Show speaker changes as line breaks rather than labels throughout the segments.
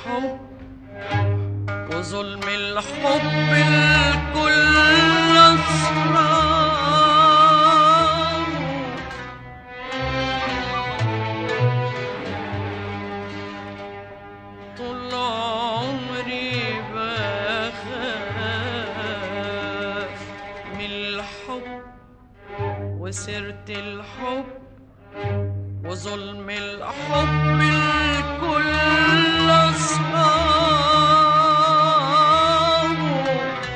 الحب وظلم الحب الكل أسرار طول عمري بخاف من الحب وسيرة الحب وظلم الحب الكل أصحابه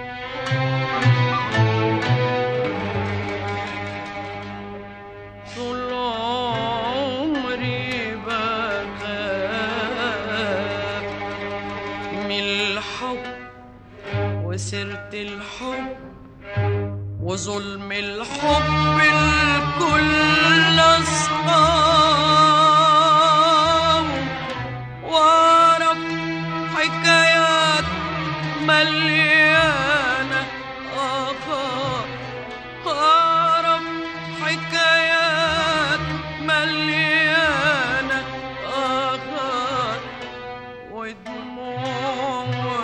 طول عمري بخاف من الحب وسيرة الحب وظلم الحب الكل أصحابه وأعرف حكايات مليانة آخر أعرف حكايات مليانة آخر ودموع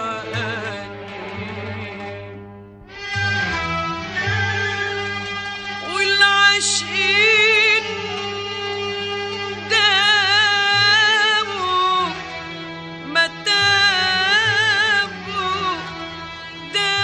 وأنين والعاشقين داموا ما تابوا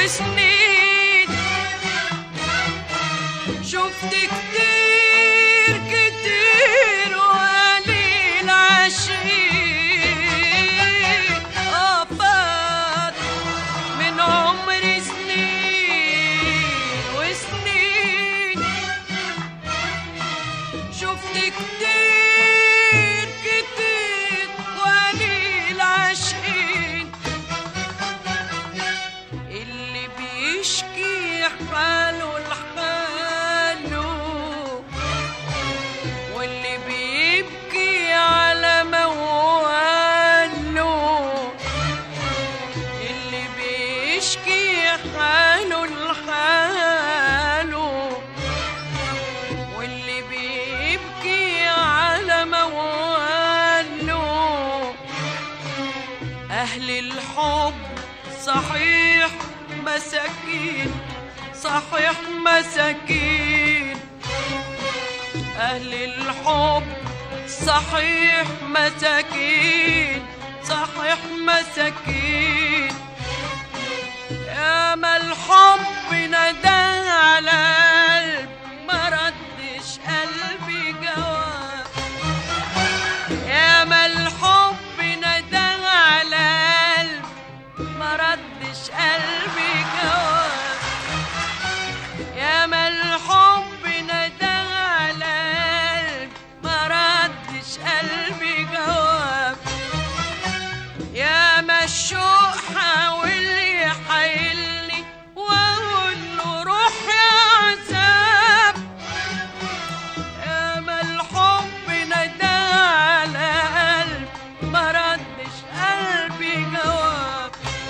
وسنين شفت كتير كتير وقليل عشرين اه فات من عمري سنين وسنين شفت كتير كتير وقليل عشقين اللي بيشكي حاله لحاله واللي بيبكي على مواله اللي بيشكي حاله لحاله واللي بيبكي على مواله أهل الحب صحيح مساكين صحيح مساكين أهل الحب صحيح مساكين صحيح مساكين يا ما الحب ندى على قلب ما ردش قلبي جواب يا ما الحب ندى على قلب ما ردش قلبي جواب يا ما الحب ندى على قلب ما ردش قلبي جواب يا ما الشوق حاول يحايلني واقول له روح يا عذاب يا ما الحب ندى على قلب ما ردش قلبي جواب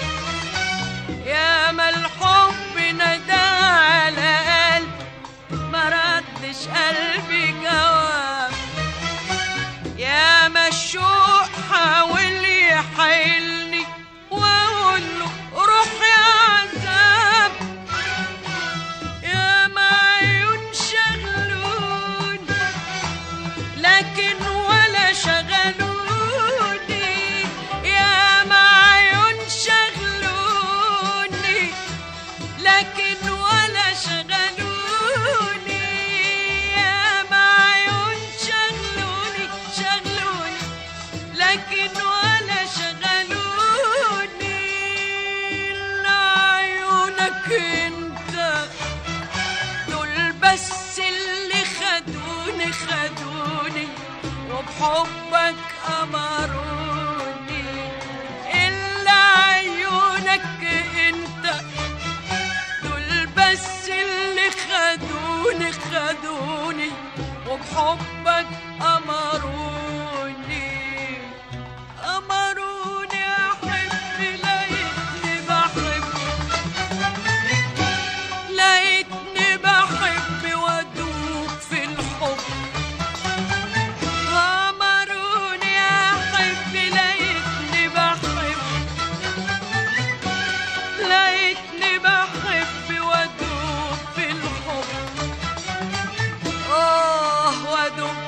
يا ما الحب ندى على قلب ما ردش قلبي جواب يا ما الشوق حاول يحايلني واقول له روح يا عذاب يا ما عيون شغلوني لكن ولا شغلوني يا ما عيون شغلوني لكن ولا شغلوني يا ما عيون شغلوني شغلوني لكن ولا شغلوني إلا عيونك انت دول بس اللي خدوني خدوني وبحبك أمروني إلا عيونك انت دول بس اللي خدوني خدوني وبحبك أمروني أمروني أحب لقيتني بحب لقيتني بحب وأدوب في الحب أمروني أحب لقيتني بحب لقيتني بحب وأدوب في الحب آه وأدوب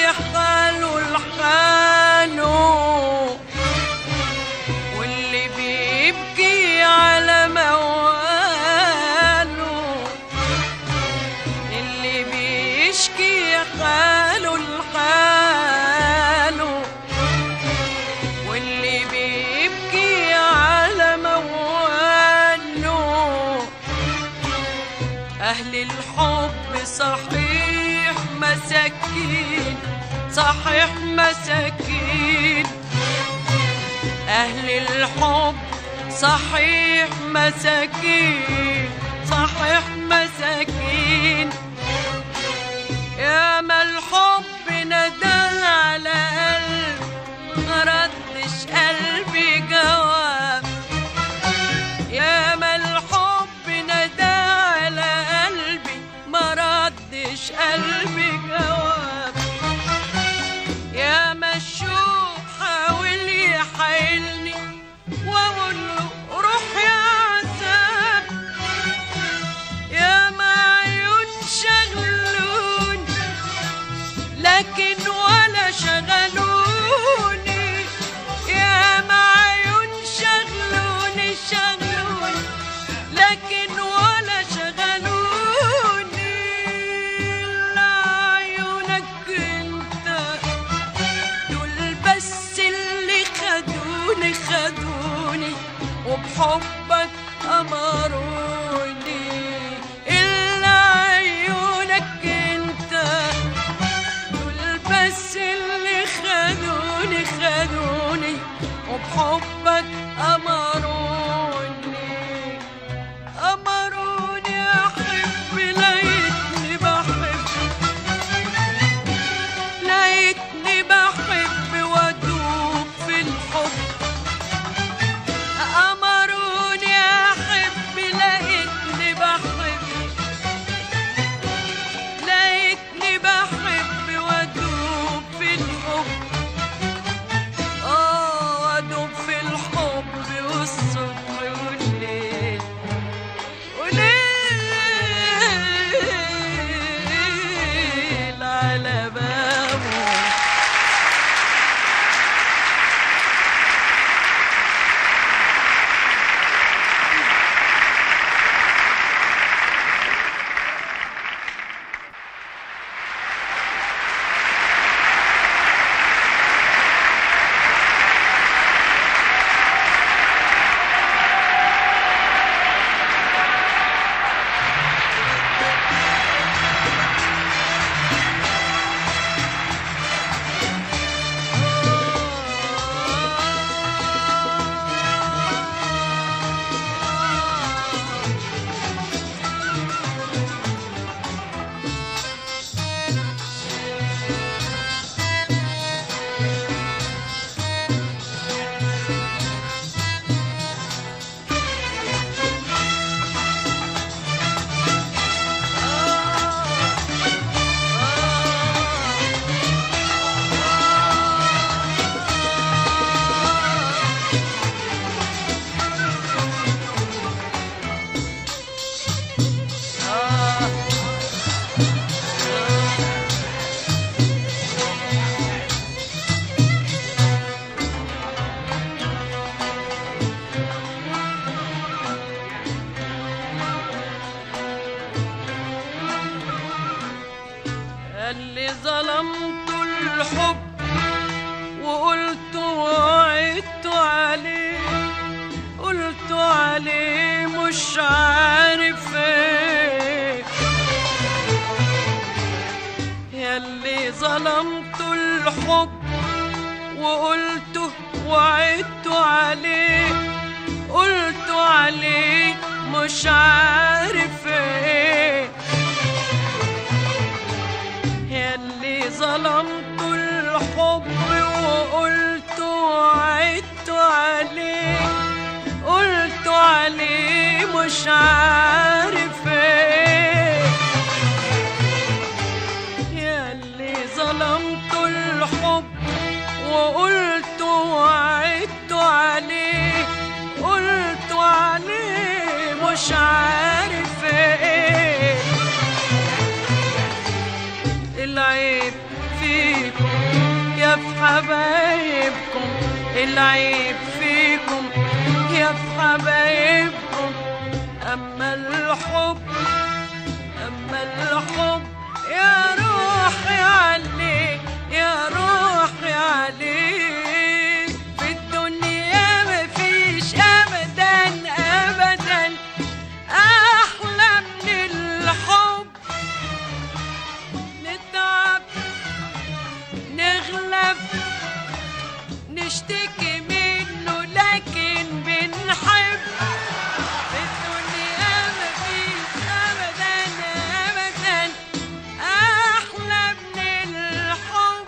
خاله لحاله واللي بيبكي على مواله اللي بيشكي حاله لحاله واللي بيبكي على مواله أهل الحب صحيح مساكين صحيح مساكين أهل الحب صحيح مساكين صحيح مساكين يا ما الحب ندى على قلب مردش قلبي جواب يا ما الحب ندى على قلبي ما ردش قلبي جواب يا ما الشوق حاول يحايلني واقول له روح يا عذاب يا ما عيون شغلوني لكن ولا شغلوني يا ما عيون شغلوني شغلوني لكن ولا شغلوني لا عيونك انت دول بس اللي خدوني خدوني وبحبك أمروني إلا عيونك انت دول بس اللي خدوني خدوني وبحبك أمروني أمروني أحب لقيتني بحب لقيتني بحب وأدوب في الحب أمروني أحب لقيتني بحب لقيتني بحب وأدوب في الحب آه وأدوب في الحب والصبح والليل وليل على بابه اللي ظلمت الحب وقلت وعدت عليه قلت عليه مش عارف ايه ياللي ظلمت الحب وقلت وعدت عليه قلت عليه مش عارف ايه ياللي ظلمت الحب وقلت وعدت عليه قلت عليه مش عارف ايه ياللي ظلمت الحب وقلت وعدت عليه قلت عليه مش عارف ايه العيب فيكم العيب فيكم يا في حبايبكم أما الحب أما الحب يا روحي عليه يا روحي عليه في الدنيا مفيش أبدا أبدا أحلى من الحب نتعب نغلب نشتكي منه لكن بنحب في الدنيا مفيش أبدا أبدا أحلى من الحب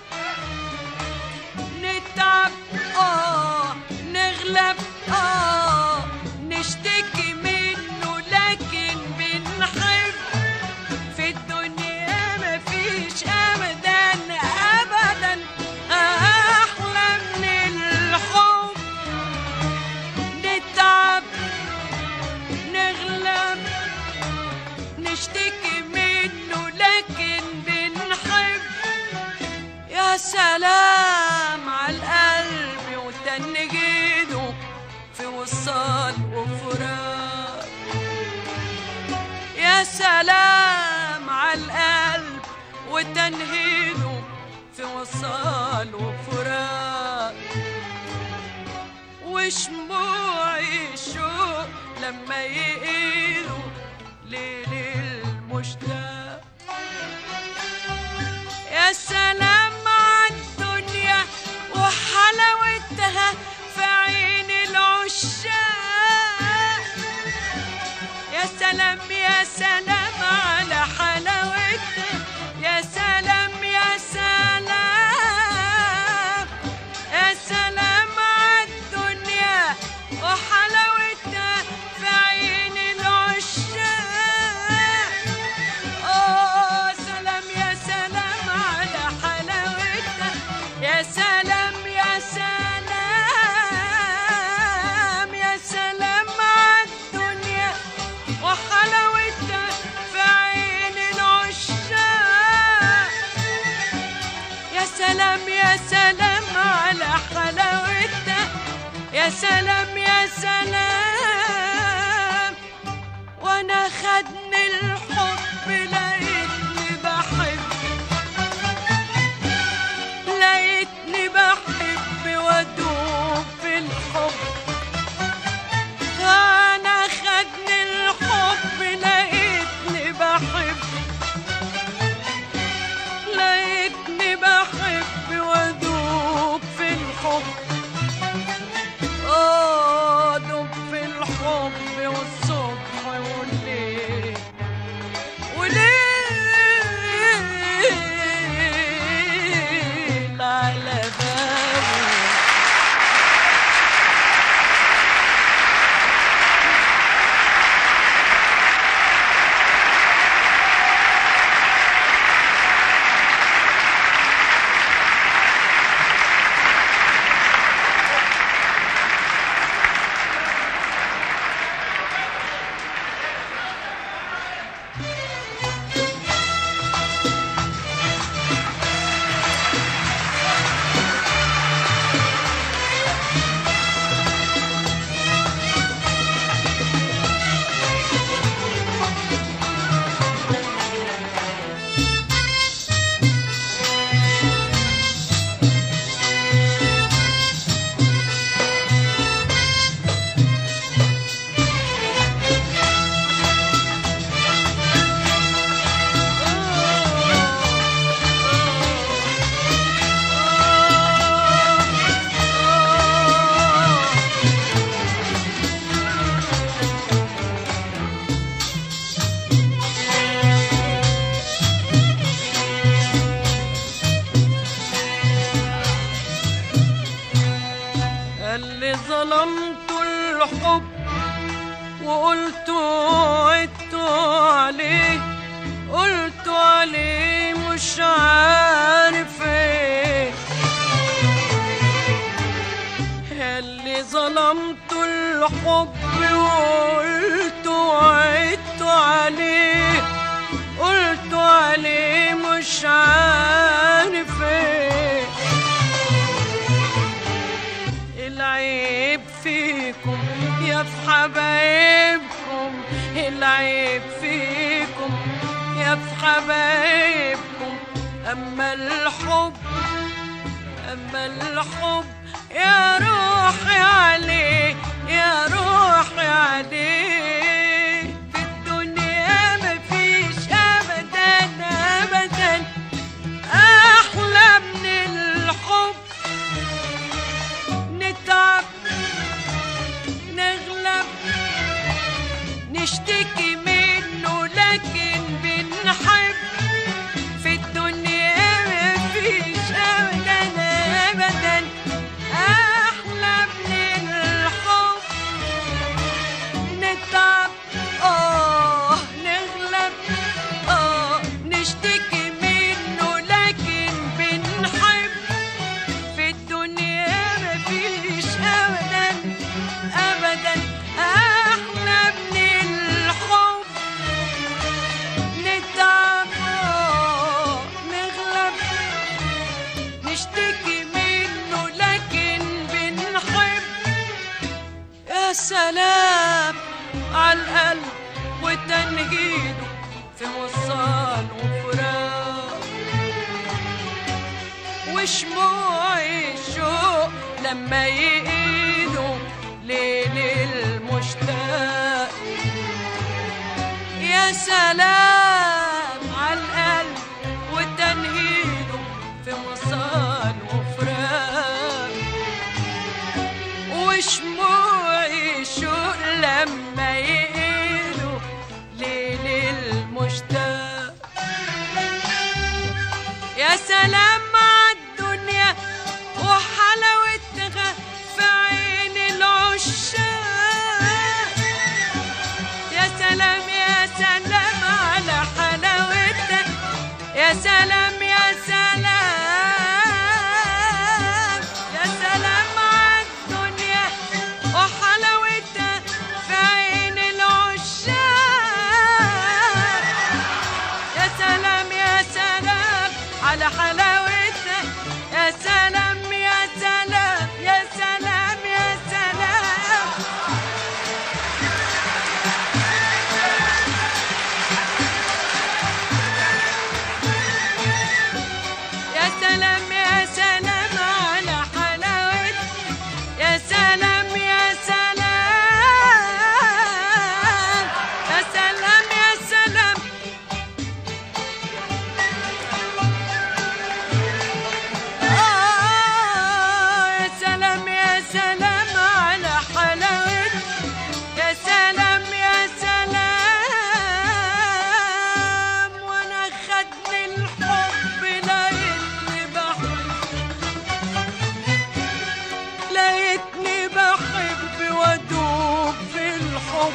نتعب آه نغلب آه نشتكي منه لكن بنحب في الدنيا مفيش أبدا أبدا أحلى من الحب نتعب نغلب نشتكي منه لكن بنحب يا سلام على القلب وتنجيده في وصال وفراق يا سلام على القلب وتنهيده في وصال وفراق وشموع الشوق لما يقيلوا ليل المشتاق يا سلام على الدنيا وحلاوتها في عين العشاق يا سلام يا سلام على حلاوتها يا سلام يا سلام يا سلام على الدنيا وحلاوتها في عين العشاق آه سلام يا سلام على حلاوتها يا سلام يا سلام يا سلام على الدنيا وحلاوتها في عين العشاق يا سلام يا سلام على حلاوتها يا سلام يا سلام وانا خدني الحب لقيتني بحب لقيتني بحب وادوب في الحب انا خدني الحب لقيتني بحب لقيتني بحب وادوب في الحب اه دوب في الحب والصبح والليل وليل على بابه اللي ظلمت الحب وقلت وعدت عليه قلت عليه مش عارف ايه اللي ظلمت الحب وقلت وعدت عليه قلت عليه مش عارف ايه يا في حبايبكم العيب فيكم يا في حبايبكم أما الحب أما الحب يا روحي عليه يا روحي عليه في الدنيا مفيش أبدا أبدا أحلى من الحب نتعب نغلب نشتكي منه لكن بنحب في الدنيا مفيش أبدا أبدا أحلى من الحب نتعب آه نغلب آه نشتكي منه لكن بنحب في الدنيا مفيش أبدا أبدا أحلى من الحب نتعب آه نغلب نشتكي منه لكن بنحب يا سلام على القلب وتنهيده في وصال وفراق وشموع الشوق لما يقيدوا ليل المشتاق يا سلام على القلب وتنهيده في وصال وفراق وشموع الشوق لما يقيدوا ليل المشتاق يا سلام على الدنيا وحلاوتها في عين العشاق يا سلام يا سلام على حلاوتها يا سلام يا سلام يا سلام على الدنيا وحلاوتها في عين العشاق يا سلام يا سلام على حلاوتها يا سلام يا سلام يا سلام يا سلام يا سلام يا سلام على حلاوتها يا سلام يا سلام يا سلام يا سلام آه يا سلام يا سلام على حلاوتها يا سلام يا سلام وانا خدني الحب لقيتني بحب لقيتني بحب وادوب في الحب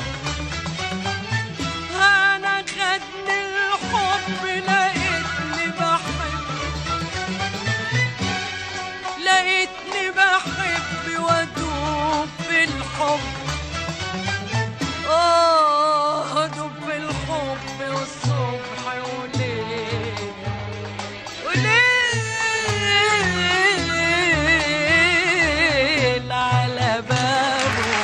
انا خدني الحب لقيتني بحب لقيتني بحب وادوب في الحب اه ادوب في الحب والصبح وليل وليل على بابه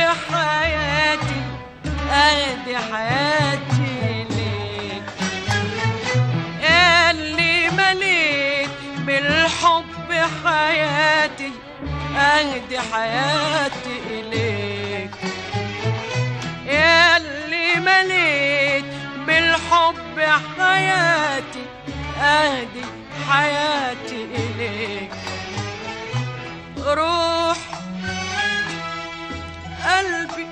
حياتي اهدي حياتي ليك اللي مليت بالحب حياتي اهدي حياتي اليك اللي مليت بالحب حياتي اهدي حياتي اليك روح قلبي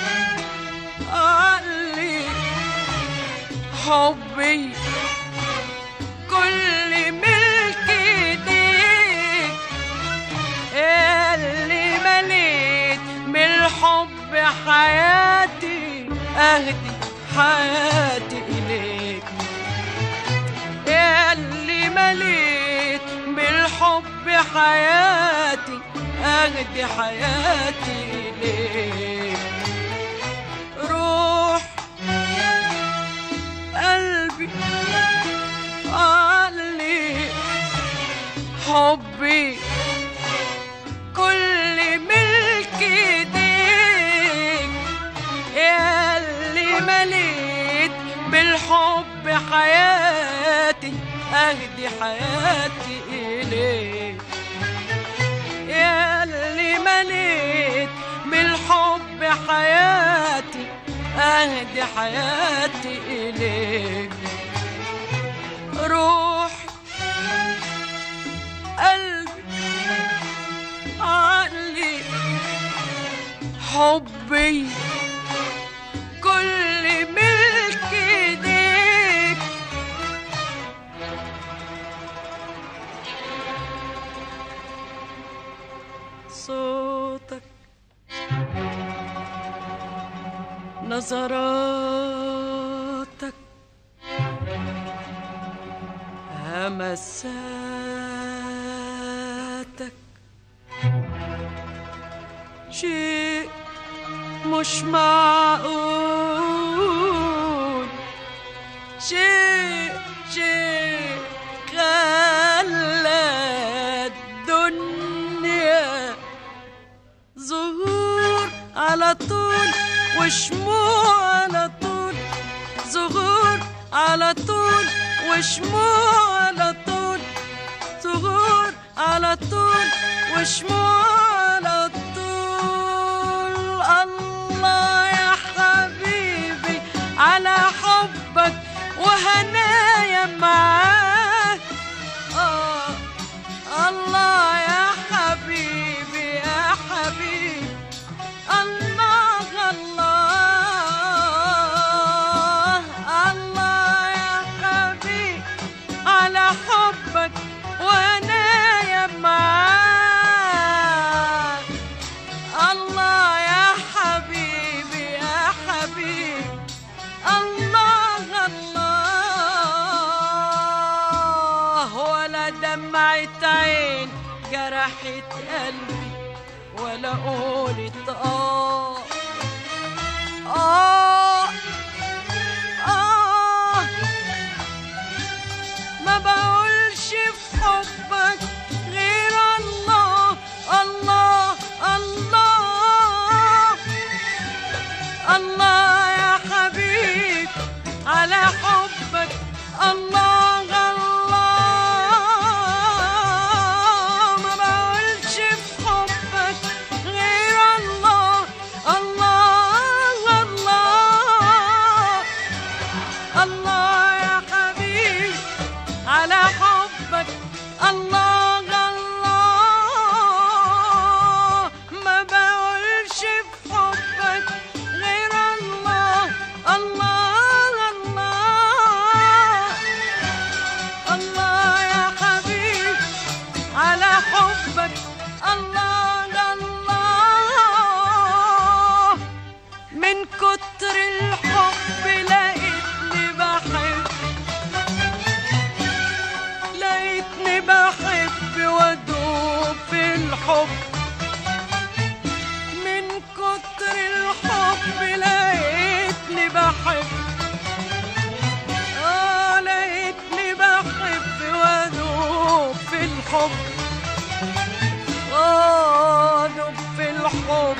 عقلي حبي كل ملك ايديك اللي مليت بالحب حياتي اهدي حياتي اليك اللي مليت بالحب حياتي اهدي حياتي اليك روح قلبي عقلي حبي كل ملك ايديك اللي مليت بالحب حياتي اهدي حياتي اليك اللي مليت بالحب حياتي اهدي حياتي اليك روح قلبي عقلي حبي كل ملك ايديك صوتك نظراتك همساتك شيء مش معقول شيء شيء خلى الدنيا ظهور على طول وشموع على طول ظهور على طول وشموع على طول ظهور على طول وشموع على طول الله يا حبيبي على حبك وهنايا معاك آه الله يا حبيبي يا حبيبي الله الله الله يا حبيبي على حبك وانا يا معاك الله يا حبيبي يا حبيبي الله الله ولا دمعة عين جرحت قلبي ولا قولت آه آه آه ما بقولش في حبك غير الله الله الله الله يا حبيب على حبك الله الله ما بقولش في حبك غير الله الله الله الله يا حبيب على حبك الله الله ما بقولش في حبك غير الله الله الله الله يا حبيب على حبك الله الله من كتر الحب لقيتني بحب لقيتني بحب وادوب في الحب من كتر الحب لقيتني بحب اه لقيتني بحب وادوب في الحب اه دوب في الحب